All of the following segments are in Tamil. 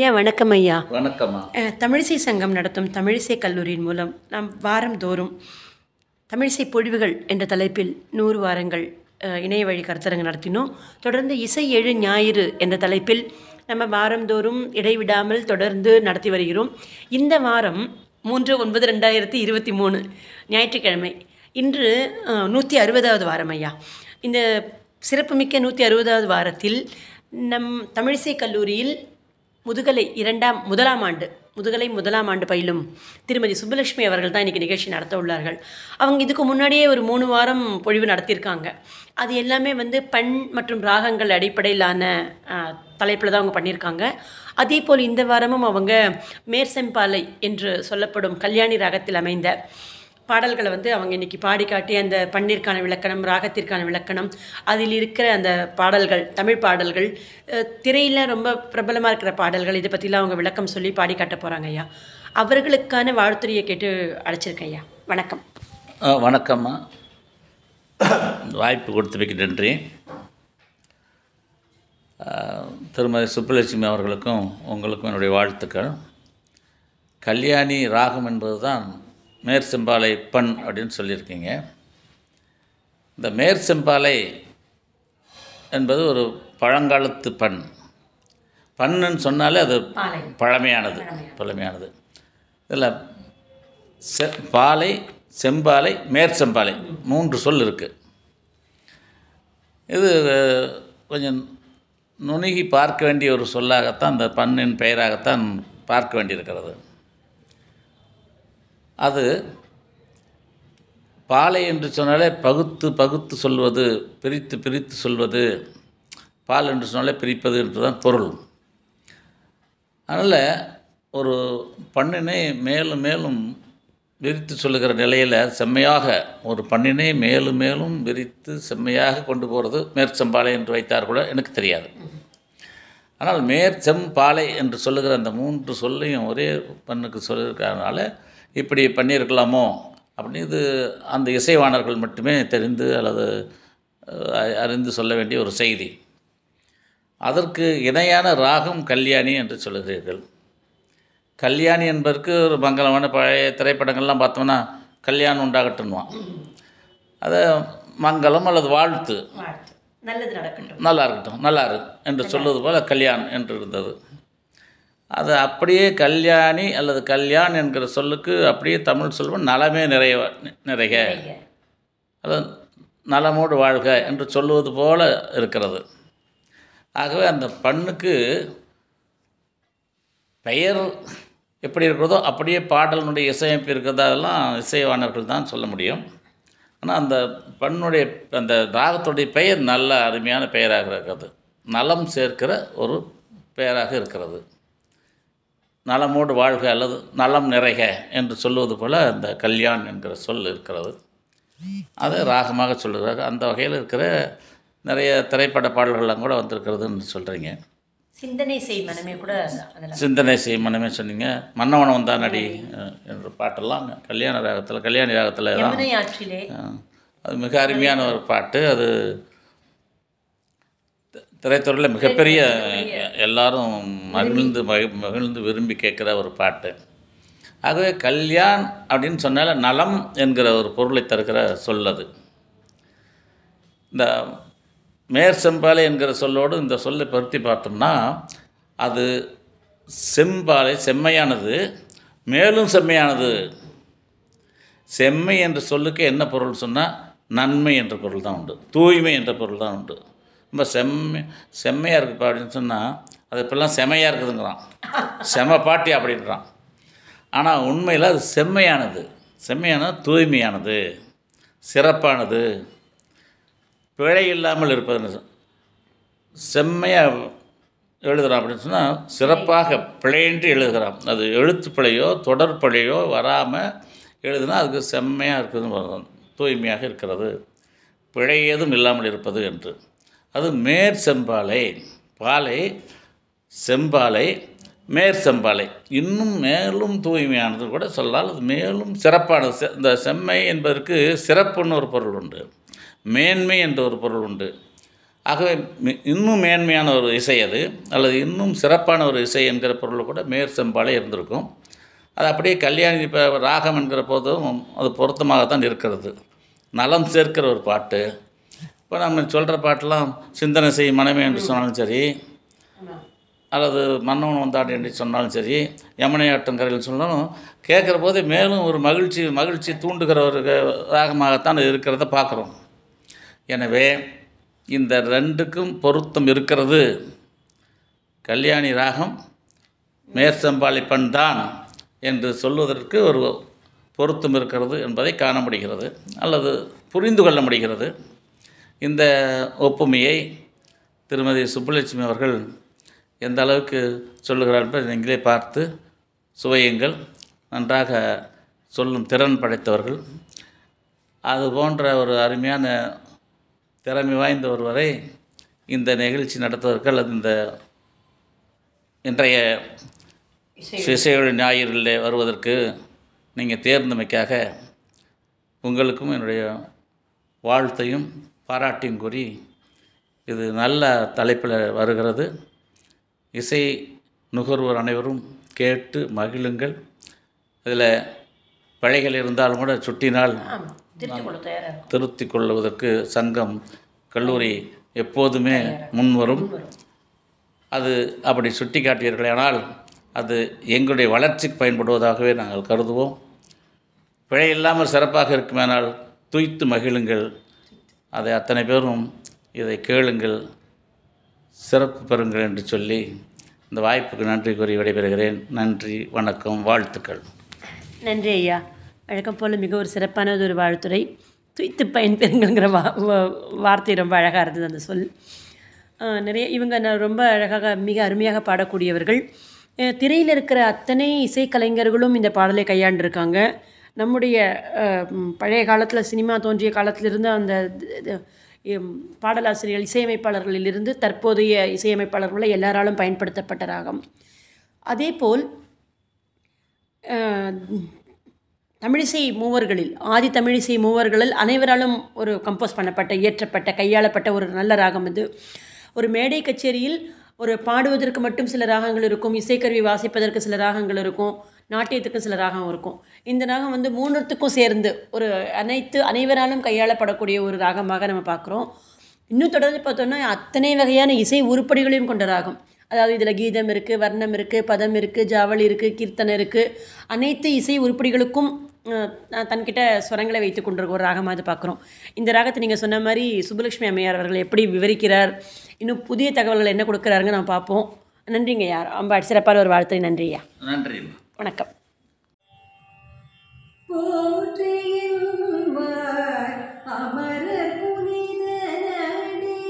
ஐயா வணக்கம் ஐயா வணக்கம்மா அஹ், தமிழிசை சங்கம் நடத்தும் தமிழிசை கல்லூரியின் மூலம் நாம் வாரந்தோறும் தமிழிசை பொழிவுகள் என்ற தலைப்பில் நூறு வாரங்கள் அஹ், இணைய வழி கருத்தரங்கு நடத்தினோம் தொடர்ந்து இசை எழு ஞாயிறு என்ற தலைப்பில் நம்ம வாரந்தோறும் இடைவிடாமல் தொடர்ந்து நடத்தி வருகிறோம் இந்த வாரம் மூன்று ஒன்பது ரெண்டாயிரத்தி இருபத்தி மூணு ஞாயிற்றுக்கிழமை இன்று நூற்றி அறுபதாவது வாரம் ஐயா இந்த சிறப்புமிக்க நூற்றி அறுபதாவது வாரத்தில் நம் தமிழிசை கல்லூரியில் முதுகலை இரண்டாம் முதலாம் ஆண்டு முதுகலை முதலாம் ஆண்டு பயிலும் திருமதி சுப்புலட்சுமி அவர்கள் தான் இன்றைக்கி நிகழ்ச்சி நடத்த உள்ளார்கள் அவங்க இதுக்கு முன்னாடியே ஒரு மூணு வாரம் பொழிவு நடத்தியிருக்காங்க அது எல்லாமே வந்து பண் மற்றும் ராகங்கள் அடிப்படையிலான தலைப்பில் தான் அவங்க பண்ணியிருக்காங்க அதே போல் இந்த வாரமும் அவங்க மேற்செம்பாலை என்று சொல்லப்படும் கல்யாணி ராகத்தில் அமைந்த பாடல்களை வந்து அவங்க இன்னைக்கு பாடி காட்டி அந்த பண்ணிற்கான விளக்கணம் ராகத்திற்கான விளக்கணம் அதில் இருக்கிற அந்த பாடல்கள் தமிழ் பாடல்கள் அஹ், திரையில ரொம்ப பிரபலமாக இருக்கிற பாடல்கள் இதை பற்றிலாம் அவங்க விளக்கம் சொல்லி பாடி காட்ட போகிறாங்க ஐயா அவர்களுக்கான வாழ்த்துறையை கேட்டு அழைச்சிருக்கேன் ஐயா வணக்கம் ஆ, வணக்கம்மா வாய்ப்பு கொடுத்தமைக்கு நன்றி ஆ, திருமதி சுப்புலட்சுமி அவர்களுக்கும் உங்களுக்கும் என்னுடைய வாழ்த்துக்கள் கல்யாணி ராகம் என்பது தான் மேற்செம்பாலை பண் அப்படின்னு சொல்லியிருக்கீங்க இந்த மேற்செம்பாலை என்பது ஒரு பழங்காலத்து பண் பண்ணுன்னு சொன்னாலே அது பாலை. பழமையானது பழமையானது இதில் செ பாலை செம்பாலை மேற்செம்பாலை மூன்று சொல் இருக்குது இது அஹ், கொஞ்சம் நுணுகி பார்க்க வேண்டிய ஒரு சொல்லாகத்தான் அந்த பண்ணின் பெயராகத்தான் பார்க்க வேண்டியிருக்கிறது அது பாலை என்று சொன்னாலே பகுத்து பகுத்து சொல்வது பிரித்து பிரித்து சொல்வது பால் என்று சொன்னாலே பிரிப்பது என்று தான் பொருள் அதனால் ஒரு பண்ணினை மேலும் மேலும் விரித்து சொல்லுகிற நிலையில் செம்மையாக ஒரு பண்ணினை மேலும் மேலும் விரித்து செம்மையாக கொண்டு போகிறது மேற்செம்பாலை என்று வைத்தார் கூட எனக்கு தெரியாது ஆனால் மேற்செம்பாலை என்று சொல்லுகிற அந்த மூன்று சொல்லையும் ஒரே பண்ணுக்கு சொல்லியிருக்கிறதுனால இப்படி பண்ணியிருக்கலாமோ அப்படின்னு இது அந்த இசைவாணர்கள் மட்டுமே தெரிந்து அல்லது அஹ், அறிந்து சொல்ல வேண்டிய ஒரு செய்தி அதற்கு இணையான ராகம் கல்யாணி என்று சொல்லுகிறீர்கள் கல்யாணி என்பதற்கு ஒரு மங்களமான பழைய திரைப்படங்கள்லாம் பார்த்தோம்னா கல்யாணம் உண்டாகட்டும்வான் அதை மங்களம் அல்லது வாழ்த்து வாழ்த்து நல்லது நடக்கட்டும் நல்லா இருக்கட்டும் நல்லா இருக்கு என்று சொல்வது போல கல்யாண் என்று இருந்தது அது அப்படியே கல்யாணி அல்லது கல்யாண் என்கிற சொல்லுக்கு அப்படியே தமிழ் சொல்வோம் நலமே நிறைய நிறைக அது நலமோடு வாழ்க என்று சொல்லுவது போல இருக்கிறது ஆகவே அந்த பண்ணுக்கு பெயர் எப்படி இருக்கிறதோ அப்படியே பாடலினுடைய இசையமைப்பு இருக்கிறதா அதெல்லாம் இசைவாணர்கள் தான் சொல்ல முடியும் ஆனால் அந்த பண்ணுடைய அந்த ராகத்துடைய பெயர் நல்ல அருமையான பெயராக இருக்கிறது நலம் சேர்க்கிற ஒரு பெயராக இருக்கிறது நலமோடு வாழ்க அல்லது நலம் நிறைக என்று சொல்லுவது போல் அந்த கல்யாண் என்கிற சொல் இருக்கிறது அதை ராகமாக சொல்லுகிறாங்க அந்த வகையில் இருக்கிற நிறைய திரைப்பட பாடல்கள்லாம் கூட வந்திருக்கிறதுன்னு சொல்கிறீங்க சிந்தனை செய் மனமே கூட அதில் சிந்தனை செய் மனமே சொன்னீங்க மன்னவனம் வந்தான் நடி அஹ், என்ற பாட்டெல்லாம் கல்யாண ராகத்தில் கல்யாணி ராகத்தில் தான் யமுனை ஆற்றிலே அஹ், அது மிக அருமையான ஒரு பாட்டு அது தி- திரைத்துறையில் மிகப்பெரிய எல்லாரும் மகிழ்ந்து மகி- மகிழ்ந்து விரும்பி கேட்குற ஒரு பாட்டு ஆகவே கல்யாண் அப்படின்னு சொன்னால நலம் என்கிற ஒரு பொருளை தருகிற சொல் அது இந்த மேற்செம்பாலை என்கிற சொல்லோடு இந்த சொல்லை பொருத்தி பார்த்தோம்னா அது செம்பாலை செம்மையானது மேலும் செம்மையானது செம்மை என்ற சொல்லுக்கு என்ன பொருள் சொன்னால் நன்மை என்ற பொருள் தான் உண்டு தூய்மை என்ற பொருள் தான் உண்டு ரொம்ப செம்மை செம்மையாக இருக்குப்பா அப்படின்னு சொன்னால் அது இப்போல்லாம் செம்மையாக இருக்குதுங்கிறான் செம பாட்டி அப்படின்றான் ஆனால் உண்மையில் அது செம்மையானது செம்மையானது தூய்மையானது சிறப்பானது பிழை இல்லாமல் இருப்பது செம்மையாக எழுதுகிறான் அப்படின்னு சொன்னால் சிறப்பாக பிழையின்றி எழுதுகிறான் அது எழுத்து பிழையோ தொடர் பிழையோ வராமல் எழுதுனா அதுக்கு செம்மையாக இருக்குதுன்னு வரும் தூய்மையாக இருக்கிறது பிழை ஏதும் இல்லாமல் இருப்பது என்று அது மேற்செம்பாலை பாலை செம்பாலை மேற்செம்பாலை இன்னும் மேலும் தூய்மையானது கூட சொல்லலாம் அது மேலும் சிறப்பானது செ- இந்த செம்மை என்பதற்கு சிறப்புன்னு ஒரு பொருள் உண்டு மேன்மை என்ற ஒரு பொருள் உண்டு ஆகவே மி- இன்னும் மேன்மையான ஒரு இசை அது அல்லது இன்னும் சிறப்பான ஒரு இசை என்கிற பொருள் கூட மேற் செம்பாலே இருந்திருக்கும் அது அப்படியே கல்யாணி இப்போ ராகம் என்கிற போதும் அது பொருத்தமாகத்தான் இருக்கிறது நலம் சேர்க்கிற ஒரு பாட்டு இப்போ நம்ம சொல்கிற பாட்டெல்லாம் சிந்தனை செய் மனமே என்று சொன்னாலும் சரி அல்லது மன்னவன் வந்தாடு என்று சொன்னாலும் சரி யமுனை ஆற்றங்கரையில் சொன்னாலும் கேட்குற போதே மேலும் ஒரு மகிழ்ச்சி மகிழ்ச்சி தூண்டுகிற ஒரு க- ராகமாகத்தான் இது இருக்கிறத பார்க்குறோம் எனவே இந்த ரெண்டுக்கும் பொருத்தம் இருக்கிறது கல்யாணி ராகம் மேற்சம்பாளி தான் என்று சொல்வதற்கு ஒரு பொருத்தம் இருக்கிறது என்பதை காண முடிகிறது அல்லது புரிந்து கொள்ள முடிகிறது இந்த ஒப்புமையை திருமதி சுப்புலட்சுமி அவர்கள் எந்த அளவுக்கு சொல்லுகிறார் என்பதை நீங்களே பார்த்து சுவையுங்கள் நன்றாக சொல்லும் திறன் படைத்தவர்கள் அது போன்ற ஒரு அருமையான திறமை வாய்ந்த ஒருவரை இந்த நிகழ்ச்சி நடத்துவதற்கு அல்லது இந்த இன்றைய இசையொழி ஞாயிறில் வருவதற்கு நீங்கள் தேர்ந்தமைக்காக உங்களுக்கும் என்னுடைய வாழ்த்தையும் பாராட்டியும் கூறி இது நல்ல தலைப்பில் வருகிறது இசை நுகர்வோர் அனைவரும் கேட்டு மகிழுங்கள் இதில் பிழைகள் இருந்தாலும் கூட சுட்டினால் ஆமாம் திருத்தி கொள்ள தயாராக இருக்கும் திருத்திக் கொள்வதற்கு சங்கம் கல்லூரி எப்போதுமே முன்வரும் அது அப்படி சுட்டி காட்டியீர்களானால் அது எங்களுடைய வளர்ச்சிக்கு பயன்படுவதாகவே நாங்கள் கருதுவோம் பிழை இல்லாமல் சிறப்பாக இருக்குமானால் துய்த்து மகிழுங்கள் அதை அத்தனை பேரும் இதை கேளுங்கள் சிறப்பு பெறுங்கள் என்று சொல்லி இந்த வாய்ப்புக்கு நன்றி கூறி விடைபெறுகிறேன் நன்றி வணக்கம் வாழ்த்துக்கள் நன்றி ஐயா வழக்கம் போல் மிக ஒரு சிறப்பானது ஒரு வாழ்த்துறை துய்த்து பயன்பெறுங்கிற வா வா- வார்த்தை ரொம்ப அழகாக இருந்தது அந்த சொல் ஆஹ் நிறைய இவங்க ந- ரொம்ப அழகாக மிக அருமையாக பாடக்கூடியவர்கள் அஹ் திரையில் இருக்கிற அத்தனை இசைக்கலைஞர்களும் இந்த பாடலை கையாண்டிருக்காங்க நம்முடைய அஹ், ம், பழைய காலத்தில் சினிமா தோன்றிய காலத்திலிருந்து அந்த த- த- இம், பாடலாசிரியர்கள் இசையமைப்பாளர்களிலிருந்து தற்போதைய இசையமைப்பாளர்களை எல்லாராலும் பயன்படுத்தப்பட்ட ராகம் அதேபோல் அஹ், தமிழிசை மூவர்களில் ஆதி தமிழிசை மூவர்களில் அனைவராலும் ஒரு கம்போஸ் பண்ணப்பட்ட இயற்றப்பட்ட கையாளப்பட்ட ஒரு நல்ல ராகம் இது ஒரு மேடை கச்சேரியில் ஒரு பாடுவதற்கு மட்டும் சில ராகங்கள் இருக்கும் இசைக்கருவி வாசிப்பதற்கு சில ராகங்கள் இருக்கும் நாட்டியத்துக்கும் சில ராகம் இருக்கும் இந்த ராகம் வந்து மூணுத்துக்கும் சேர்ந்து ஒரு அனைத்து அனைவராலும் கையாளப்படக்கூடிய ஒரு ராகமாக நம்ம பார்க்குறோம் இன்னும் தொடர்ந்து பார்த்தோன்னா அத்தனை வகையான இசை உருப்படிகளையும் கொண்ட ராகம் அதாவது இதில் கீதம் இருக்குது வர்ணம் இருக்குது பதம் இருக்குது ஜாவளி இருக்குது கீர்த்தனை இருக்குது அனைத்து இசை உருப்படிகளுக்கும் அஹ், நான் தன்கிட்ட ஸ்வரங்களை வைத்து கொண்டிருக்க ஒரு ராகமாக இது பார்க்குறோம் இந்த ராகத்தை நீங்கள் சொன்ன மாதிரி சுப்புலட்சுமி அம்மையார் அவர்கள் எப்படி விவரிக்கிறார் இன்னும் புதிய தகவல்கள் என்ன கொடுக்குறாருங்க நான் பார்ப்போம் நன்றிங்க யார் ரொம்ப சிறப்பான ஒரு வாழ்த்தை நன்றியா நன்றி வணக்கம் போற்றியின்வார் அமர புனிதனடி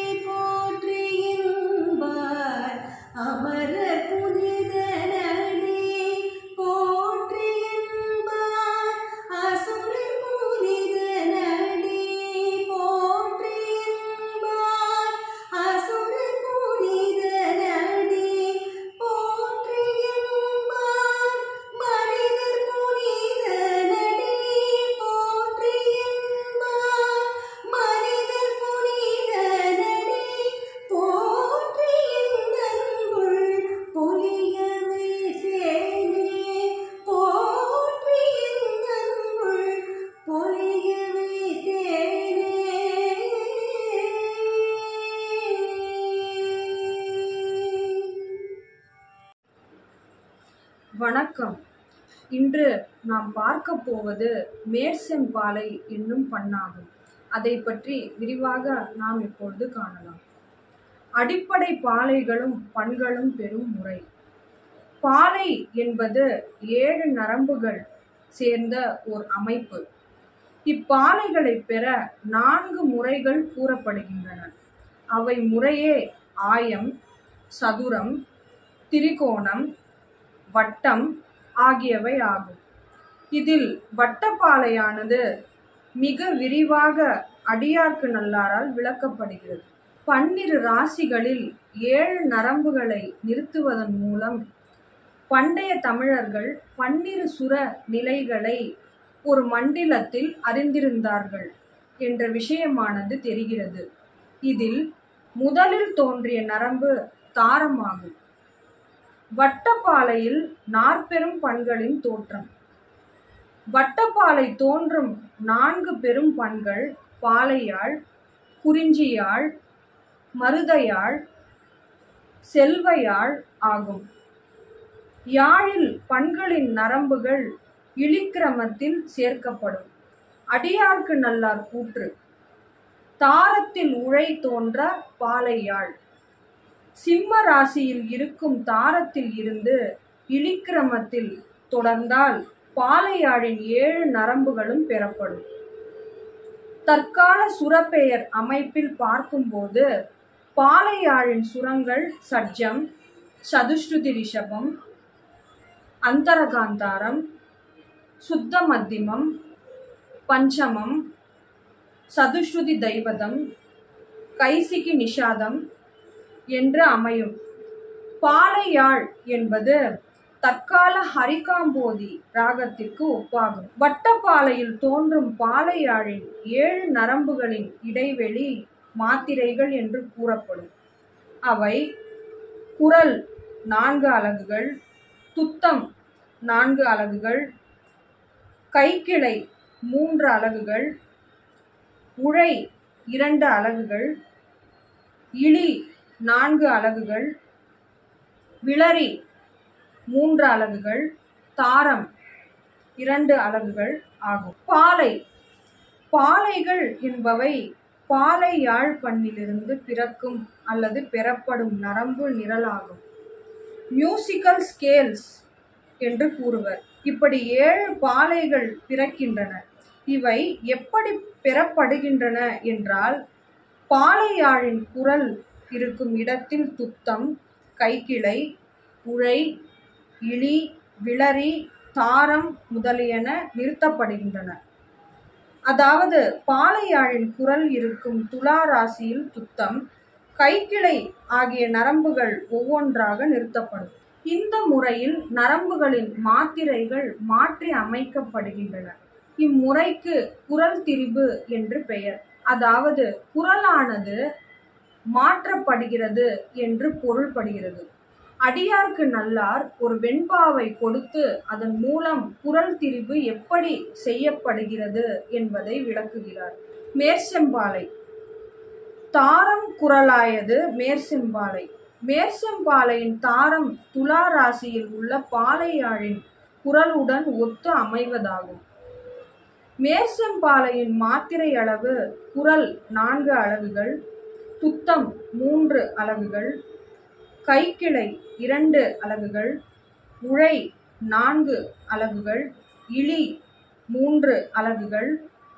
போற்றியின்பார் அமர புனிதனடி போற்றியின்பார் அசுர புனிதனடி போற்றியின்பார் அசுர புனிதனடி போற்றியின்பார் மனிதர் புனிதனடி போற்றியின்பார் மனிதர் புனிதனடி போற்றியின்றன்புள் பொலியவே தேனே போற்றியின்றன்புள் பொலியவே தேனே வணக்கம் இன்று நாம் பார்க்க போவது மேற்செம்பாலை என்னும் பண்ணாகும் அதை பற்றி விரிவாக நாம் இப்பொழுது காணலாம் அடிப்படை பாலைகளும் பண்களும் பெறும் முறை பாலை என்பது ஏழு நரம்புகள் சேர்ந்த ஓர் அமைப்பு இப்பாலைகளை பெற நான்கு முறைகள் கூறப்படுகின்றன அவை முறையே ஆயம் சதுரம் திரிகோணம் வட்டம் ஆகியவை ஆகும் இதில் வட்டப்பாலையானது மிக விரிவாக அடியார்க்கு நல்லாரால் விளக்கப்படுகிறது பன்னிரு ராசிகளில் ஏழு நரம்புகளை நிறுத்துவதன் மூலம் பண்டைய தமிழர்கள் பன்னிரு சுர நிலைகளை ஒரு மண்டிலத்தில் அறிந்திருந்தார்கள் என்ற விஷயமானது தெரிகிறது இதில் முதலில் தோன்றிய நரம்பு தாரமாகும் வட்டப்பாலையில் நாற்பெரும் பண்களின் தோற்றம் வட்டப்பாலை தோன்றும் நான்கு பெரும் பண்கள் பாலையாழ் குறிஞ்சியாழ் மருதையாழ் செல்வையாழ் ஆகும் யாழில் பண்களின் நரம்புகள் இழிக்கிரமத்தில் சேர்க்கப்படும் அடியார்க்கு நல்லார் கூற்று தாரத்தில் உழை தோன்ற பாலையாழ் சிம்ம ராசியில் இருக்கும் தாரத்தில் இருந்து இழிக்கிரமத்தில் தொடர்ந்தால் பாலையாழின் ஏழு நரம்புகளும் பெறப்படும் தற்கால சுரப்பெயர் அமைப்பில் பார்க்கும்போது பாலையாழின் சுரங்கள் சட்ஜம் சதுஸ்ருதி ரிஷபம் அந்தரகாந்தாரம் சுத்த மத்தியமம் பஞ்சமம் சதுஸ்ருதி தைவதம் கைசிகி நிஷாதம் என்று அமையும் பாலையாழ் என்பது தற்கால ஹரிகாம்போதி ராகத்திற்கு ஒப்பாகும் வட்டப்பாலையில் தோன்றும் பாலையாழின் ஏழு நரம்புகளின் இடைவெளி மாத்திரைகள் என்று கூறப்படும் அவை குரல் நான்கு அலகுகள் துத்தம் நான்கு அலகுகள் கைக்கிளை மூன்று அலகுகள் உழை இரண்டு அலகுகள் இழி நான்கு அலகுகள் விளரி மூன்று அலகுகள் தாரம் இரண்டு அலகுகள் ஆகும் பாலை பாலைகள் என்பவை பாலை யாழ் பண்ணிலிருந்து பிறக்கும் அல்லது பெறப்படும் நரம்பு நிரலாகும் மியூசிக்கல் ஸ்கேல்ஸ் என்று கூறுவர் இப்படி ஏழு பாலைகள் பிறக்கின்றன இவை எப்படி பெறப்படுகின்றன என்றால் பாலையாழின் குரல் இருக்கும் இடத்தில் துத்தம் கைக்கிளை உழை இழி விளரி தாரம் முதலியன நிறுத்தப்படுகின்றன அதாவது பாலையாழின் குரல் இருக்கும் துலா ராசியில் துத்தம் கைக்கிளை ஆகிய நரம்புகள் ஒவ்வொன்றாக நிறுத்தப்படும் இந்த முறையில் நரம்புகளின் மாத்திரைகள் மாற்றி அமைக்கப்படுகின்றன இம்முறைக்கு குரல் திரிபு என்று பெயர் அதாவது குரலானது மாற்றப்படுகிறது என்று பொருள்படுகிறது அடியார்க்கு நல்லார் ஒரு வெண்பாவை கொடுத்து அதன் மூலம் குரல் திரிபு எப்படி செய்யப்படுகிறது என்பதை விளக்குகிறார் மேற்செம்பாலை தாரம் குரலாயது மேற்செம்பாலை மேற்செம்பாலையின் தாரம் துலா ராசியில் உள்ள பாலையாழின் குரலுடன் ஒத்து அமைவதாகும் மேற்செம்பாலையின் மாத்திரை அளவு குரல் நான்கு அலகுகள் துத்தம் மூன்று அலகுகள் கைக்கிளை இரண்டு அலகுகள் உழை நான்கு அலகுகள் இழி மூன்று அலகுகள்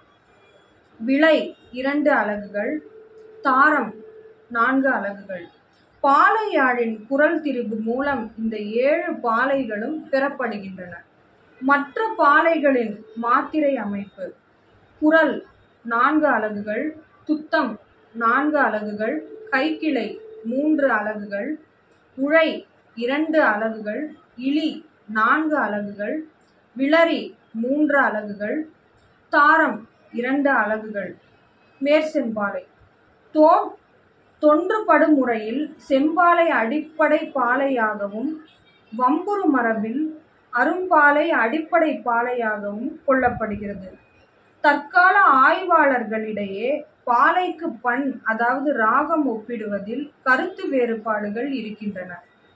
விளை இரண்டு அலகுகள் தாரம் நான்கு அலகுகள் பாலையாழின் குரல் திரிபு மூலம் இந்த ஏழு பாலைகளும் பெறப்படுகின்றன மற்ற பாலைகளின் மாத்திரை அமைப்பு குரல் நான்கு அலகுகள் துத்தம் நான்கு அலகுகள் கைக்கிளை மூன்று அலகுகள் உழை இரண்டு அலகுகள் இழி நான்கு அலகுகள் விளரி மூன்று அலகுகள் தாரம் இரண்டு அலகுகள் மேற்செம்பாலை தோன் தொன்றுபடு முறையில் செம்பாலை அடிப்படை பாலையாகவும் வம்புரு மரபில் அரும்பாலை அடிப்படை பாலையாகவும் கொள்ளப்படுகிறது தற்கால ஆய்வாளர்களிடையே பாலைக்கு பண் அதாவது ராகம் ஒப்பிடுவதில் கருத்து வேறுபாடுகள் இருக்கின்றன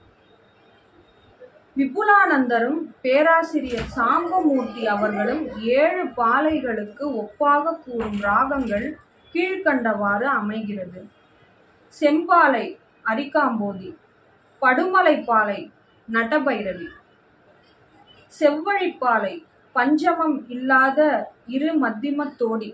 விபுலானந்தரும் பேராசிரியர் சாம்பமூர்த்தி அவர்களும் ஏழு பாலைகளுக்கு ஒப்பாக கூறும் ராகங்கள் கீழ்க்கண்டவாறு அமைகிறது செம்பாலை அரிக்காம்போதி படுமலைப்பாலை நடபைரவி செவ்வழிப்பாலை பஞ்சமம் இல்லாத இரு மத்திமத்தோடி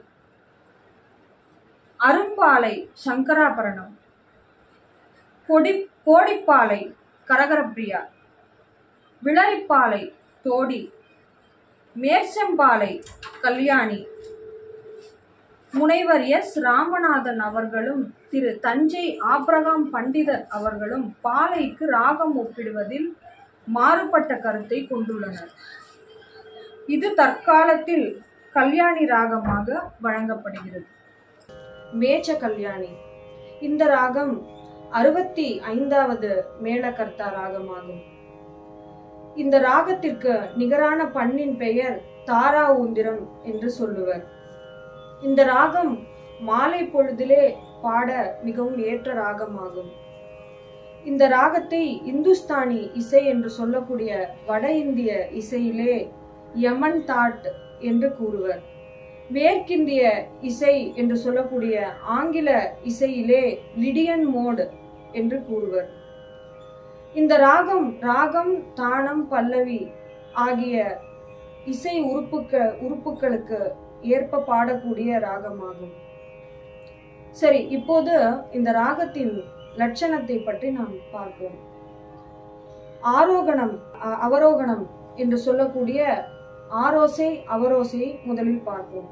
அரும்பாலை சங்கராபரணம் கொடி கோடிப்பாலை கரகரப்பிரியா விளரிப்பாலை தோடி மேற்செம்பாலை கல்யாணி முனைவர் எஸ் ராமநாதன் அவர்களும் திரு தஞ்சை ஆப்ரகாம் பண்டிதர் அவர்களும் பாலைக்கு ராகம் ஒப்பிடுவதில் மாறுபட்ட கருத்தை கொண்டுள்ளனர் இது தற்காலத்தில் கல்யாணி ராகமாக வழங்கப்படுகிறது மேச்ச கல்யாணி இந்த ராகம் அறுபத்தி ஐந்தாவது மேளகர்த்தா ராகமாகும் இந்த ராகத்திற்கு நிகரான பண்ணின் பெயர் தாரா ஊந்திரம் என்று சொல்லுவர் இந்த ராகம் மாலை பொழுதிலே பாட மிகவும் ஏற்ற ராகமாகும் இந்த ராகத்தை இந்துஸ்தானி இசை என்று சொல்லக்கூடிய வட இந்திய இசையிலே யமன் தாட் என்று கூறுவர் மேற்கிந்திய இசை என்று சொல்லக்கூடிய ஆங்கில இசையிலே லிடியன் மோடு என்று கூறுவர் இந்த ராகம் ராகம் தானம் பல்லவி ஆகிய இசை உறுப்புக்க உறுப்புகளுக்கு ஏற்ப பாடக்கூடிய ராகமாகும் சரி இப்போது இந்த ராகத்தின் லட்சணத்தை பற்றி நாம் பார்ப்போம் ஆரோகணம் அ- அவரோகணம் என்று சொல்லக்கூடிய ஆரோசை அவரோசை முதலில் பார்ப்போம்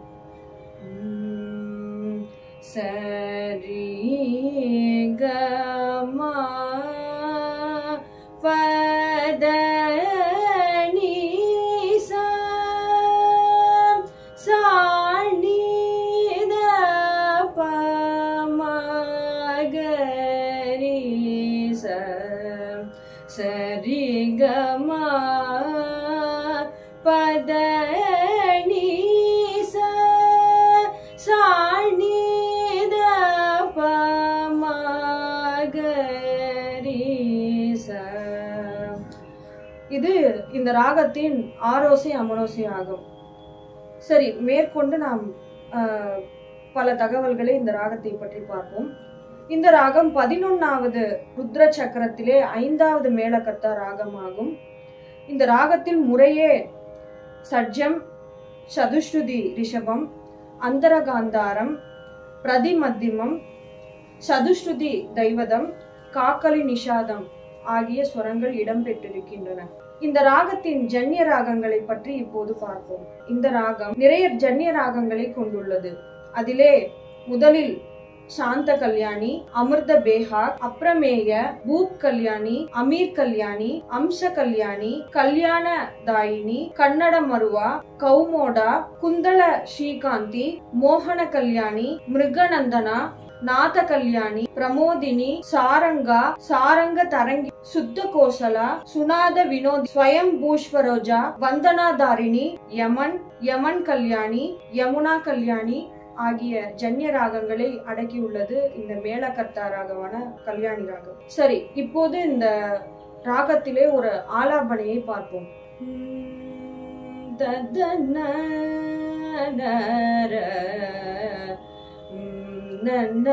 உம், சரி கமா பத நீ சா சாணி த ப ம க ரி ச சரி க ம பத நீ ச சாணி த ப ம க ரி ச இது இந்த ராகத்தின் ஆரோசை அமரோசை ஆகும் சரி மேற்கொண்டு நாம் ஆஹ், பல தகவல்களை இந்த ராகத்தை பற்றி பார்ப்போம் இந்த ராகம் பதினொன்னாவது ருத்ர சக்கரத்திலே ஐந்தாவது மேளகர்த்தா ராகமாகும் இந்த ராகத்தில் முறையே சட்ஜம் சதுஸ்ருதி ரிஷபம் அந்தரகாந்தாரம் பிரதிமத்திமம் சதுஸ்ருதி தைவதம் காக்கலி நிஷாதம் ஆகிய ஸ்வரங்கள் இடம்பெற்றிருக்கின்றன இந்த ராகத்தின் ஜன்ய ராகங்களை பற்றி இப்போது பார்ப்போம் இந்த ராகம் நிறைய ஜன்ய ராகங்களை கொண்டுள்ளது அதிலே முதலில் சாந்த கல்யாணி அமிர்த பேஹாக் அப்ரமேய பூப் கல்யாணி அமீர் கல்யாணி அம்ச கல்யாணி கல்யாண தாயினி கன்னட மருவா கௌமோடா குந்தள ஸ்ரீகாந்தி மோகன கல்யாணி மிருகநந்தனா நாத கல்யாணி பிரமோதினி சாரங்கா சாரங்க தரங்கி சுத்த கோசலா சுனாத வினோத் ஸ்வயம் பூஷ்வரோஜா வந்தனாதாரிணி யமன் யமன் கல்யாணி யமுனா கல்யாணி ஆகிய ஜன்ய ராகங்களை அடக்கியுள்ளது இந்த மேளகர்த்தா ராகமான கல்யாணி ராகம் சரி இப்போது இந்த ராகத்திலே ஒரு ஆலாபனையை பார்ப்போம் உம் ததன நர உம் நன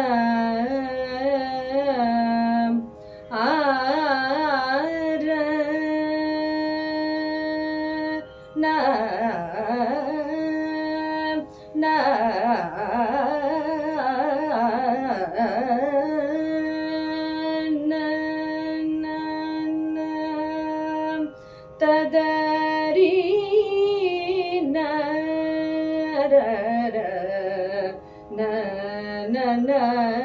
ஆர ந ந ந ந ததரி ந ர ர ந ந ந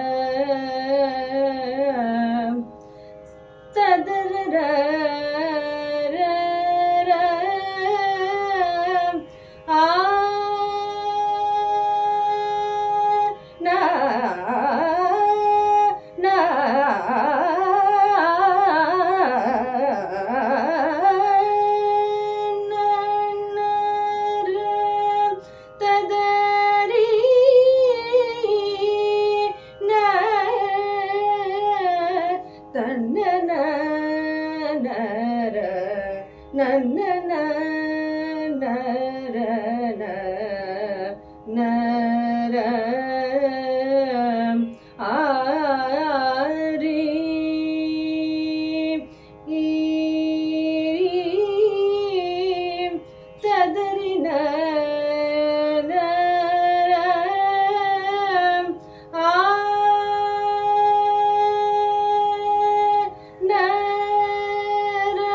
ததர ர ர ர ஆ ந ந ந ந ர ததரி ந தன்ன ந ர நன்ன ந ந ர ந ந ர ஆரி ஈ ததரி ந ந ர ஆ ந ர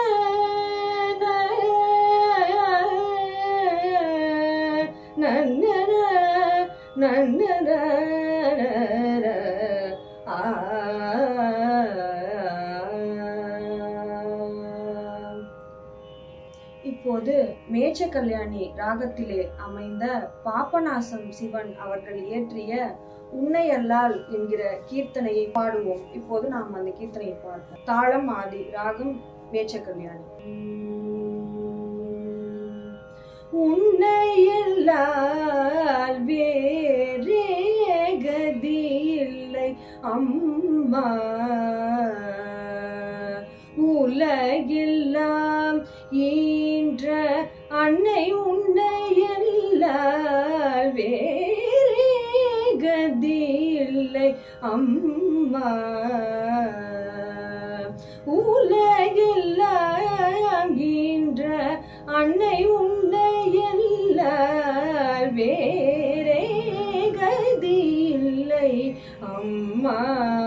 ந ந இப்போது மேச்ச கல்யாணி ராகத்திலே அமைந்த பாபநாசம் சிவன் அவர்கள் இயற்றிய உன்னை அல்லால் என்கிற கீர்த்தனையை பாடுவோம் இப்போது நாம் அந்த கீர்த்தனையை பார்ப்போம் தாளம் ஆதி ராகம் மேச்ச கல்யாணி உன்னையல்லால் வேறே கதி இல்லை அம்மா உலகெல்லாம் ஈன்ற அன்னை உன்னையல்லால் வேறே கதி இல்லை அம்மா உலகெல்லாம் ஈன்ற அன்னை உன்னையல்லால் வேறே கதி இல்லை அம்மா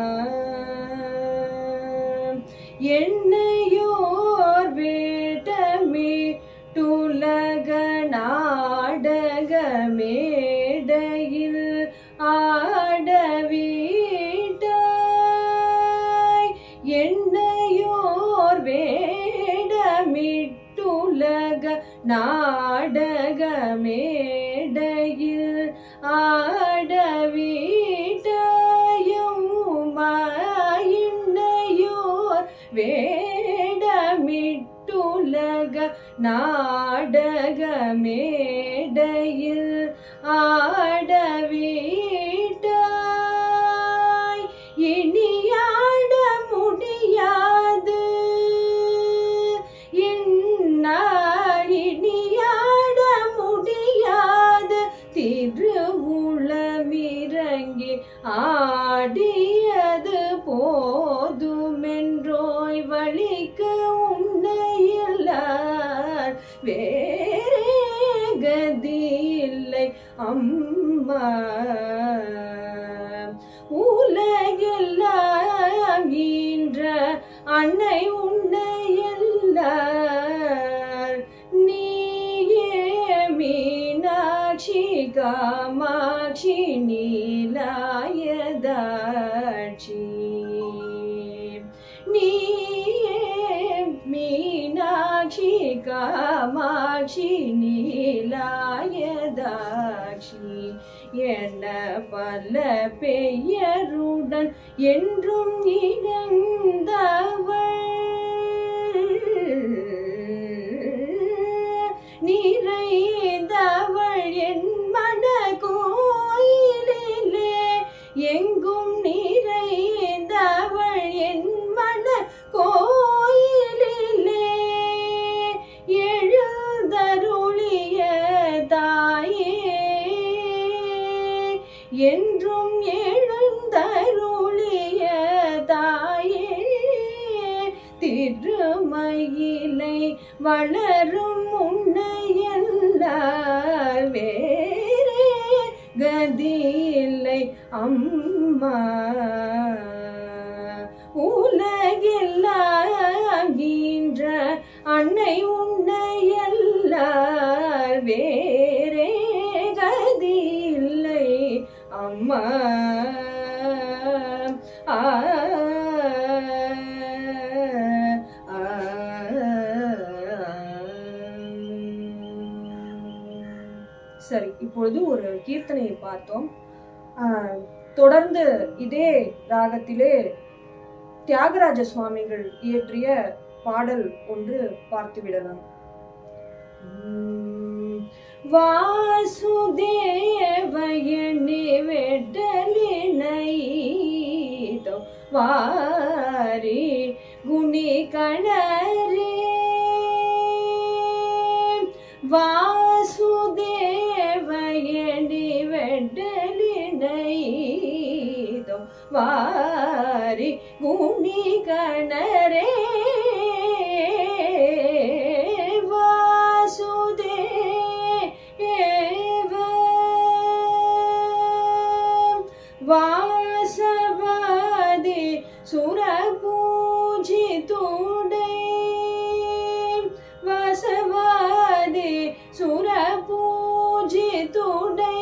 என்னையோர் வேட்டமே துலக நாடக மேடையில் ஆடவீட்டாய் என்னையோர் வேடமிட்டுலக நாடக மேடையில் ஆடவீட்டாயுமாயின்னையோர் வேடமிட்டுலக நாடக மேடையில் ஆடவீட்டாய் இனியாட முடியாது என்னால் இனியாட முடியாது திருவுளமிறங்கி ஆடியது போதுமென்றோய் வழிக்க உன்னையல்லார் வேறே கதி இல்லை அம்மா உலகெல்லாம் ஈன்ற அன்னை உன்னையல்லார் நீயே மீனாட்சி காமாட்சி நீலாயதாட்சி நீயே மீனாட்சி காமாட்சி நீலாயதாட்சி என பல பெயருடன் என்றும் இழந்தவள் நிறைந்தவள் என் மன கோயிலிலே எங்கும் நிறைந்தவள் என் மன கோயிலிலே எழுந்தருளிய தாயே என்றும் எழுந்தருளிய தாயே திருமயிலை வளரும் உன்னையல்லால் வேறே கதியில்லை அம்மா உலகெல்லாம் ஈன்ற அன்னை உன்னையல்லால் வேறே கதியில்லை அம்மா ஆ ஆ, சரி இப்பொழுது ஒரு கீர்த்தனையை பார்த்தோம் ஆ, தொடர்ந்து இதே ராகத்திலே தியாகராஜ சுவாமிகள் இயற்றிய பாடல் ஒன்று பார்த்து விடலாம் உம், வாசுதேவயனி வெட்டலினைதோ வாரி குணி கணரே வாசுதேவயனி வெட்டலினைதோ வாரி குணி கணரே வாசுதேவ வாசவாதி சுரபூஜி தூடை வாசவாதி சுரபூஜி தூடை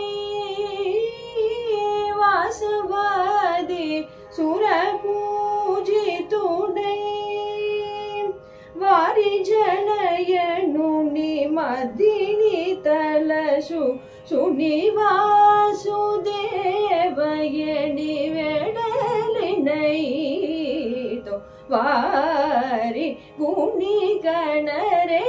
வாசவாதி சுரபூஜி தூடை வாரி ஜனயனு ಮದ್ದಿನಿ ತಲಸು ಸುನಿವಾಸುದೇವಯನಿ ವೆಡಲಿನೈತೋ ವಾರಿ ಗುಣಿ ಗಣರೇ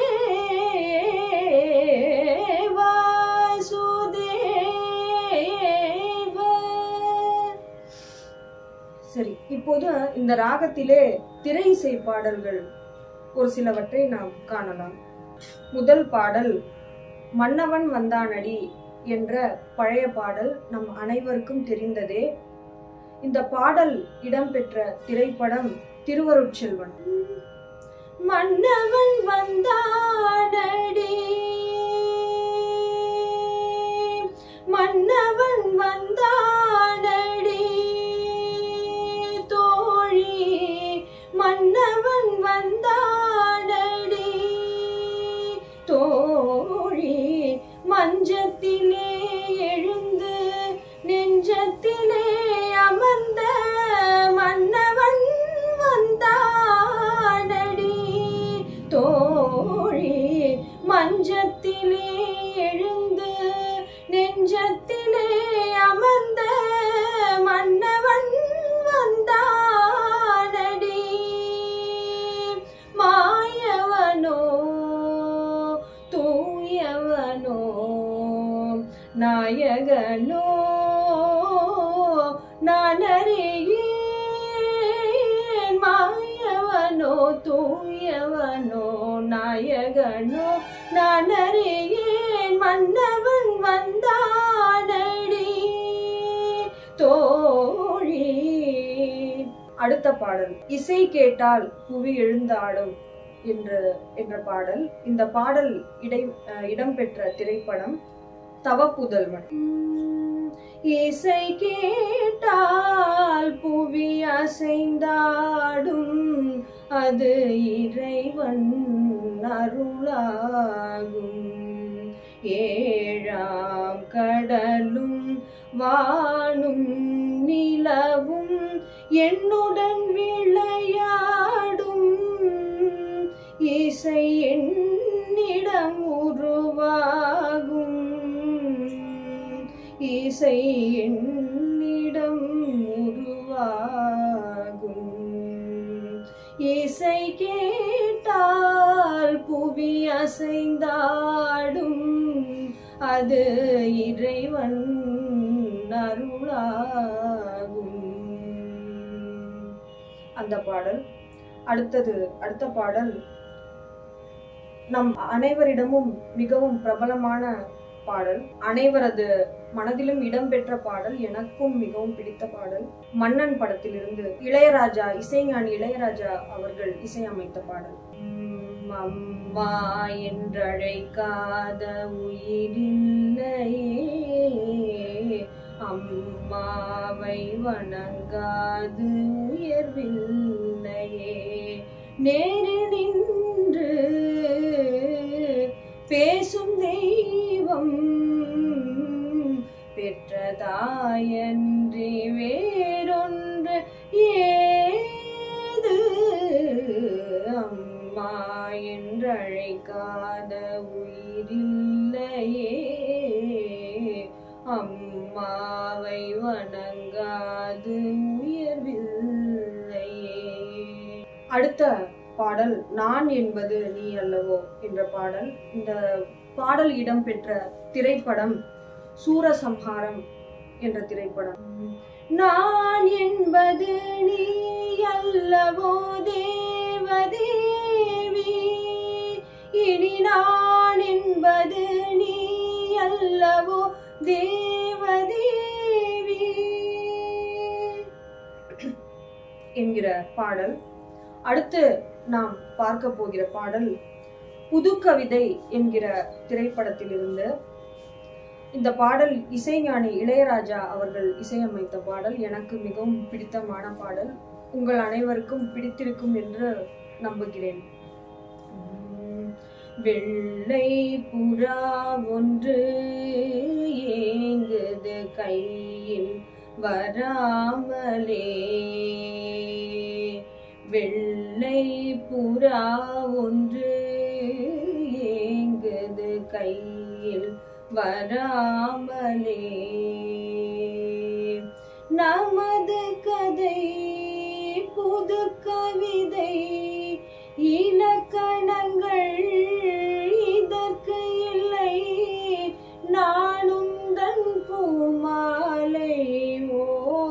வாசுதேவ சரி இப்போது இந்த ராகத்திலே திரை இசை பாடல்கள் ஒரு சிலவற்றை நாம் காணலாம் முதல் பாடல் மன்னவன் வந்தானடி என்ற பழைய பாடல் நம் அனைவருக்கும் தெரிந்ததே இந்த பாடல் இடம்பெற்ற திரைப்படம் திருவருட்செல்வன் மன்னவன் வந்தானடி மன்னவன் வந்தானடி தோழி மன்னவன் வந்தானடி தோழி மஞ்சத்திலே எழுந்து நெஞ்சத்திலே அமர்ந்த மன்னவன் வந்தானடி தோழி மஞ்சத்திலே எழுந்து நெஞ்சத்திலே அமர்ந்த மன்னவன் வந்தானடி மாயவனோ தூயவனோ நாயகனோ நான் அறியேன் மாயவனோ தூயவனோ நாயகனோ நான் அறியேன் மன்னவன் வந்தானடி தோழி அடுத்த பாடல் இசை கேட்டால் புவி எழுந்தாடும் என்ற என்ற பாடல் இந்த பாடல் இடை அஹ் இடம்பெற்ற திரைப்படம் தவப்புதல்வன் உம், இசை கேட்டால் புவி அசைந்தாடும் அது இறைவன் அருளாகும் ஏழாம் கடலும் வானும் நிலவும் என்னுடன் விளையாடும் இசை என்னிடம் உருவாகும் இசை என்னிடம் உருவாகும் இசை கேட்டால் புவி அசைந்தாடும் அது இறைவன் அருளாகும் அந்த பாடல் அடுத்தது அடுத்த பாடல் நம் அனைவரிடமும் மிகவும் பிரபலமான பாடல் அனைவரது மனதிலும் இடம்பெற்ற பாடல் எனக்கும் மிகவும் பிடித்த பாடல் மன்னன் படத்திலிருந்து இளையராஜா இசைஞானி இளையராஜா அவர்கள் இசையமைத்த பாடல் உம், அம்மா என்றழைக்காத உயிரில்லையே அம்மாவை வணங்காது உயர்வில்லையே நேரில் நின்று பேசும் தெய்வம் பெற்ற தாயன்றி வேறொன்று ஏது அம்மா என்றழைக்காத உயிரில்லையே அம்மாவை வணங்காது உயர்வில்லையே அடுத்த பாடல் நான் என்பது நீ அல்லவோ என்ற பாடல் இந்த பாடல் இடம்பெற்ற திரைப்படம் சூரசம்ஹாரம் என்ற திரைப்படம் நான் என்பது நீ அல்லவோ தேவதேவி இனி நான் என்பது நீ அல்லவோ தேவதேவி என்கிற பாடல் அடுத்து நாம் பார்க்க போகிற பாடல் புது கவிதை என்கிற திரைப்படத்திலிருந்து இந்த பாடல் இசைஞானி இளையராஜா அவர்கள் இசையமைத்த பாடல் எனக்கு மிகவும் பிடித்தமான பாடல் உங்கள் அனைவருக்கும் பிடித்திருக்கும் என்று நம்புகிறேன் உம், வெள்ளை புறா ஒன்று ஏங்குது கையில் வராமலே வெள்ளை புறா ஒன்று ஏங்குது வராமலே நமது கதை புது கவிதை இலக்கணங்கள் இதற்கு இல்லை நானும் தன் பூமாலை ஓ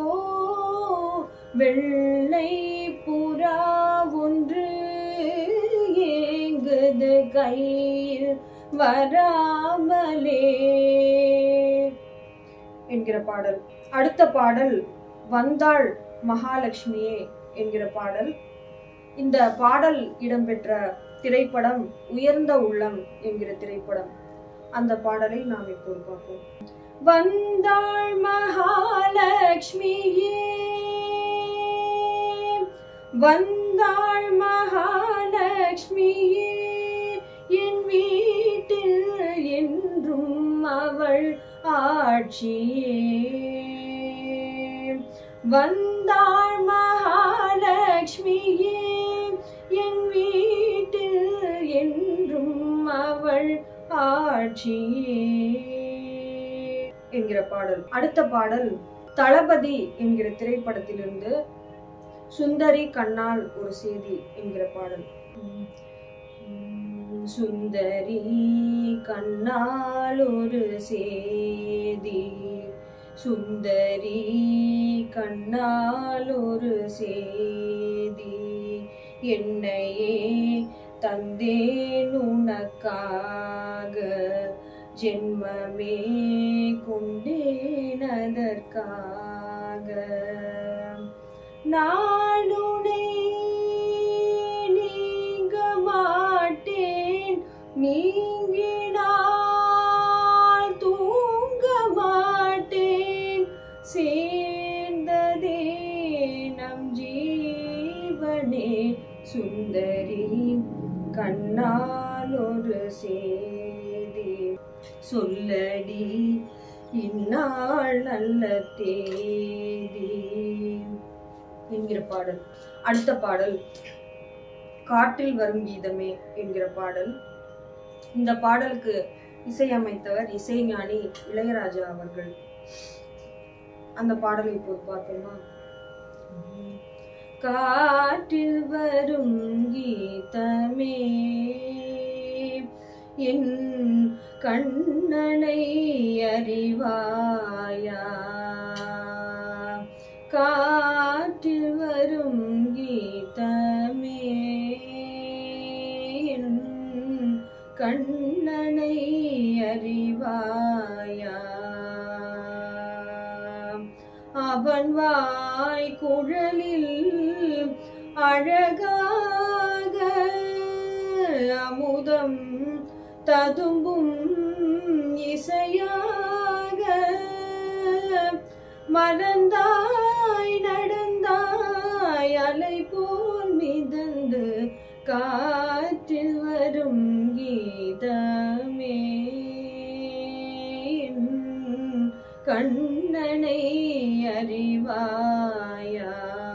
வெள்ளை புறா ஒன்று ஏங்குது கையில் வராமலே என்கிற பாடல் அடுத்த பாடல் வந்தாள் மகாலட்சுமியே என்கிற பாடல் இந்த பாடல் இடம்பெற்ற திரைப்படம் உயர்ந்த உள்ளம் என்கிற திரைப்படம் அந்த பாடலை நாம் இப்போது பார்ப்போம் வந்தாள் மகாலட்சுமியே வந்தாள் மகாலட்சுமியே என் வீட்டில் என்றும் அவள் ஆட்சியே வந்தாள் மகாலட்சுமியே என் வீட்டில் என்றும் அவள் ஆட்சியே என்கிற பாடல் அடுத்த பாடல் தளபதி என்கிற திரைப்படத்திலிருந்து சுந்தரி கண்ணால் ஒரு செய்தி என்கிற பாடல் உம் சுந்தரி கண்ணால் ஒரு சேதி சுந்தரி கண்ணால் ஒரு சேதி என்னையே தந்தேன் உனக்காக ஜென்மமே கொண்டேன் அதற்காக நானுனை நீங்க மாட்டேன் நீங்கினால் தூங்க மாட்டேன் சேர்ந்ததே நம் ஜீவனே சுந்தரி கண்ணால் ஒரு சேதி சொல்லடி இந்நாள் நல்ல தேதி என்கிற பாடல் அடுத்த பாடல் காட்டில் வரும் கீதமே என்கிற பாடல் இந்த பாடலுக்கு இசையமைத்தவர் இசைஞானி இளையராஜா அவர்கள் அந்த பாடலை இப்போது பார்ப்போமா காற்றில் வரும் கீதமே என் கண்ணனை அறிவாயா காற்றில் வரும் கீதமே என் கண்ணனை அறிவாயா அவன் வாய் குழலில் அழகாக அமுதம் ததும்பும் இசையாக மறந்தாய் நடந்தாய் அலை போல் மிதந்து காற்றில் வரும் கீதமே என் கண்ணனை அறிவாயா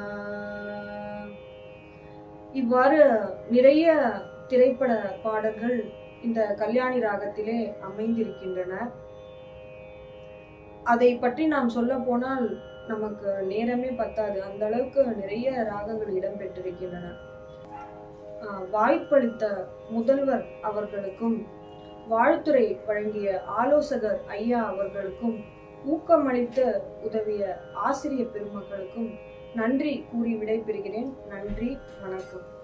இவ்வாறு நிறைய திரைப்பட பாடல்கள் இந்த கல்யாணி ராகத்திலே அமைந்திருக்கின்றன அதை பற்றி நாம் சொல்ல போனால் நமக்கு நேரமே பத்தாது அந்த அளவுக்கு நிறைய ராகங்கள் இடம்பெற்றிருக்கின்றன ஆஹ் வாய்ப்பளித்த முதல்வர் அவர்களுக்கும் வாழ்த்துறை வழங்கிய ஆலோசகர் ஐயா அவர்களுக்கும் ஊக்கமளித்து உதவிய ஆசிரிய பெருமக்களுக்கும் நன்றி கூறி விடைபெறுகிறேன் நன்றி வணக்கம்